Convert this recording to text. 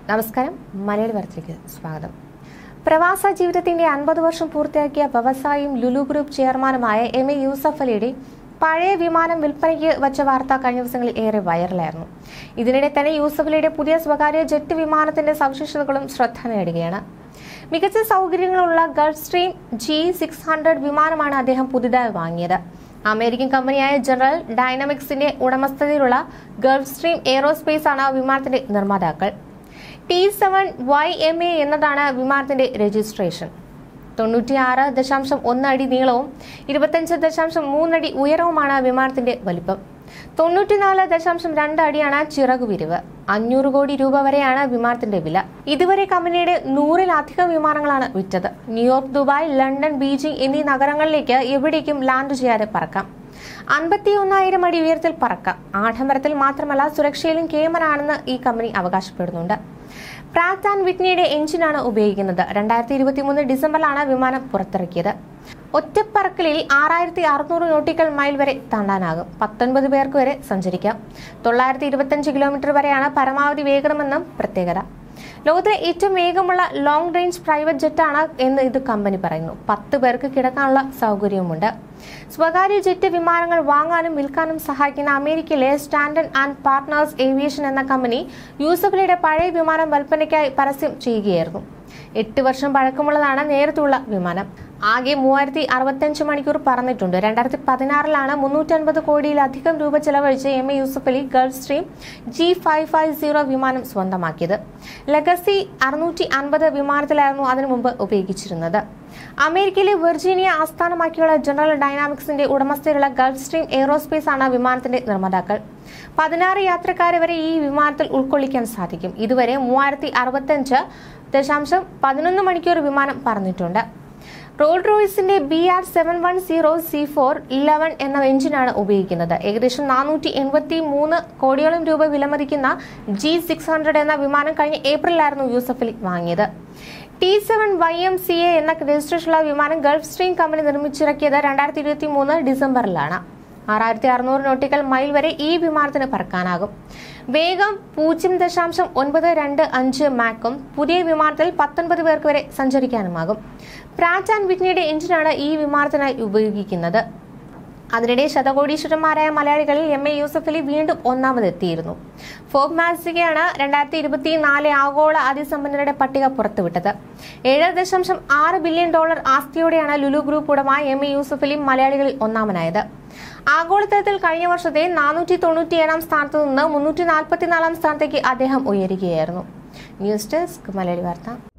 നമസ്കാരം മലയാളി വാർത്തയിലേക്ക് സ്വാഗതം പ്രവാസ ജീവിതത്തിന്റെ അൻപത് വർഷം പൂർത്തിയാക്കിയ വ്യവസായിയും ലുലു ഗ്രൂപ്പ് ചെയർമാനുമായ എം എ യൂസഫ് അലിയുടെ പഴയ വിമാനം വിൽപ്പനയ്ക്ക് വച്ച വാർത്ത കഴിഞ്ഞ ദിവസങ്ങളിൽ ഏറെ വൈറലായിരുന്നു ഇതിനിടെ തന്നെ യൂസഫ് അലിയുടെ പുതിയ സ്വകാര്യ ജെറ്റ് വിമാനത്തിന്റെ സവിശേഷതകളും ശ്രദ്ധ നേടുകയാണ് മികച്ച സൗകര്യങ്ങളുള്ള Gulfstream G six hundred വിമാനമാണ് അദ്ദേഹം പുതുതായി വാങ്ങിയത് അമേരിക്കൻ കമ്പനിയായ ജനറൽ ഡൈനാമിക്സിന്റെ ഉടമസ്ഥതയിലുള്ള ഗൾഫ് സ്ട്രീം എയ്റോസ്പേസ് ആണ് വിമാനത്തിന്റെ നിർമ്മാതാക്കൾ T seven Y M A എന്നതാണ് വിമാനത്തിന്റെ രജിസ്ട്രേഷൻ തൊണ്ണൂറ്റിയാറ് ദശാംശം ഒന്ന് അടി നീളവും ഇരുപത്തഞ്ച് ദശാംശം മൂന്നടി ഉയരവുമാണ് വിമാനത്തിന്റെ വലിപ്പം തൊണ്ണൂറ്റിനാല് ദശാംശം രണ്ട് അടിയാണ് ചിറകു വിരിവ് അഞ്ഞൂറ് കോടി രൂപ വരെയാണ് വിമാനത്തിന്റെ വില ഇതുവരെ കമ്പനിയുടെ നൂറിലധികം വിമാനങ്ങളാണ് വിറ്റത് ന്യൂയോർക്ക് ദുബായ് ലണ്ടൻ ബീജിംഗ് എന്നീ നഗരങ്ങളിലേക്ക് എവിടേക്കും ലാൻഡ് ചെയ്യാതെ പറക്കാം അൻപത്തി ഒന്നായിരം അടി ഉയരത്തിൽ പറക്കാം ആഡംബരത്തിൽ മാത്രമല്ല സുരക്ഷയിലും കേമനാണെന്ന് ഈ കമ്പനി അവകാശപ്പെടുന്നുണ്ട് പ്രാറ്റ് ആൻഡ് വിറ്റ്നിയുടെ എഞ്ചിനാണ് ഉപയോഗിക്കുന്നത് രണ്ടായിരത്തി ഇരുപത്തി മൂന്ന് ഡിസംബറിലാണ് വിമാനം പുറത്തിറക്കിയത് ഒറ്റപ്പറക്കലിൽ ആറായിരത്തി അറുന്നൂറ് നോട്ടിക്കൽ മൈൽ വരെ താണ്ടാനാകും പത്തൊൻപത് പേർക്ക് വരെ സഞ്ചരിക്കാം തൊള്ളായിരത്തി ഇരുപത്തഞ്ച് കിലോമീറ്റർ വരെയാണ് പരമാവധി വേഗമെന്നും പ്രത്യേകത ലോകത്തിലെ ഏറ്റവും വേഗമുള്ള ലോങ് റേഞ്ച് പ്രൈവറ്റ് ജെറ്റാണ് എന്ന് ഇത് കമ്പനി പറയുന്നു പത്ത് പേർക്ക് കിടക്കാനുള്ള സൗകര്യവുമുണ്ട് സ്വകാര്യ ജെറ്റ് വിമാനങ്ങൾ വാങ്ങാനും വിൽക്കാനും സഹായിക്കുന്ന അമേരിക്കയിലെ സ്റ്റാൻഡൺ ആൻഡ് പാർട്ട്നേഴ്സ് ഏവിയേഷൻ എന്ന കമ്പനി യൂസഫലിയുടെ പഴയ വിമാനം വിൽപ്പനയ്ക്കായി പരസ്യം ചെയ്യുകയായിരുന്നു എട്ട് വർഷം പഴക്കമുള്ളതാണ് നേരത്തുള്ള വിമാനം ആകെ മൂവായിരത്തി അറുപത്തഞ്ച് മണിക്കൂർ പറന്നിട്ടുണ്ട് രണ്ടായിരത്തി പതിനാറിലാണ് മുന്നൂറ്റൻപത് കോടിയിലധികം രൂപ ചെലവഴിച്ച് M A Yusuf Ali Gulfstream G five five zero വിമാനം സ്വന്തമാക്കിയത് ലഗസി അറുന്നൂറ്റി അൻപത് വിമാനത്തിലായിരുന്നു അതിനു മുമ്പ് ഉപയോഗിച്ചിരുന്നത് അമേരിക്കയിലെ വെർജീനിയ ആസ്ഥാനമാക്കിയുള്ള ജനറൽ ഡൈനാമിക്സിന്റെ ഉടമസ്ഥയിലുള്ള ഗൾഫ് സ്ട്രീം എയ്റോസ്പേസ് ആണ് വിമാനത്തിന്റെ നിർമ്മാതാക്കൾ പതിനാറ് യാത്രക്കാരെ വരെ ഈ വിമാനത്തിൽ ഉൾക്കൊള്ളിക്കാൻ സാധിക്കും ഇതുവരെ മൂവായിരത്തി അറുപത്തഞ്ച് ദശാംശം പതിനൊന്ന് മണിക്കൂർ വിമാനം പറന്നിട്ടുണ്ട് റോൾ റോയ്സിന്റെ B R seven one zero C four eleven എന്ന എഞ്ചിനാണ് ഉപയോഗിക്കുന്നത് ഏകദേശം നാനൂറ്റി എൺപത്തി മൂന്ന് കോടിയോളം രൂപ വിലമതിക്കുന്ന ജി സിക്സ് ഹൺഡ്രഡ് എന്ന വിമാനം കഴിഞ്ഞ ഏപ്രിലായിരുന്നു യൂസഫ് അലി വാങ്ങിയത് T seven Y M C A എന്ന രജിസ്ട്രേഷനുള്ള വിമാനം ഗൾഫ് സ്ട്രീം കമ്പനി നിർമ്മിച്ചിറക്കിയത് രണ്ടായിരത്തി ഇരുപത്തി മൂന്ന് ഡിസംബറിലാണ് ആറായിരത്തി അറുന്നൂറ് നോട്ടിക്കൽ മൈൽ വരെ ഈ വിമാനത്തിന് പറക്കാനാകും വേഗം പൂജ്യം ദശാംശം ഒൻപത് രണ്ട് അഞ്ച് മാക്കും പുതിയ വിമാനത്തിൽ പത്തൊൻപത് പേർക്ക് വരെ സഞ്ചരിക്കാനുമാകും പ്രാറ്റ് ആൻഡ് വിറ്റ്നിയുടെ എഞ്ചിനാണ് ഈ വിമാനത്തിനായി ഉപയോഗിക്കുന്നത് അതിനിടെ ശതകോടീശ്വരന്മാരായ മലയാളികളിൽ എം എ യൂസഫ് അലി വീണ്ടും ഒന്നാമതെത്തിയിരുന്നു ഫോക് മാസികയാണ് രണ്ടായിരത്തി ഇരുപത്തി നാല് ആഗോള അതിസമ്പന്നരുടെ പട്ടിക പുറത്തുവിട്ടത് ഏഴ് ദശാംശം ആറ് ബില്യൺ ഡോളർ ആസ്തിയോടെയാണ് ലുലു ഗ്രൂപ്പ് ഉടമ എം എ യൂസഫ് അലി മലയാളികളിൽ ഒന്നാമനായത് ആഗോളതലത്തിൽ കഴിഞ്ഞ വർഷത്തെ നാനൂറ്റി തൊണ്ണൂറ്റിയേഴാം സ്ഥാനത്ത് നിന്ന് മുന്നൂറ്റി നാൽപ്പത്തിനാലാം സ്ഥാനത്തേക്ക് അദ്ദേഹം ഉയരുകയായിരുന്നു ന്യൂസ് ഡെസ്ക് മലയാളി വാർത്ത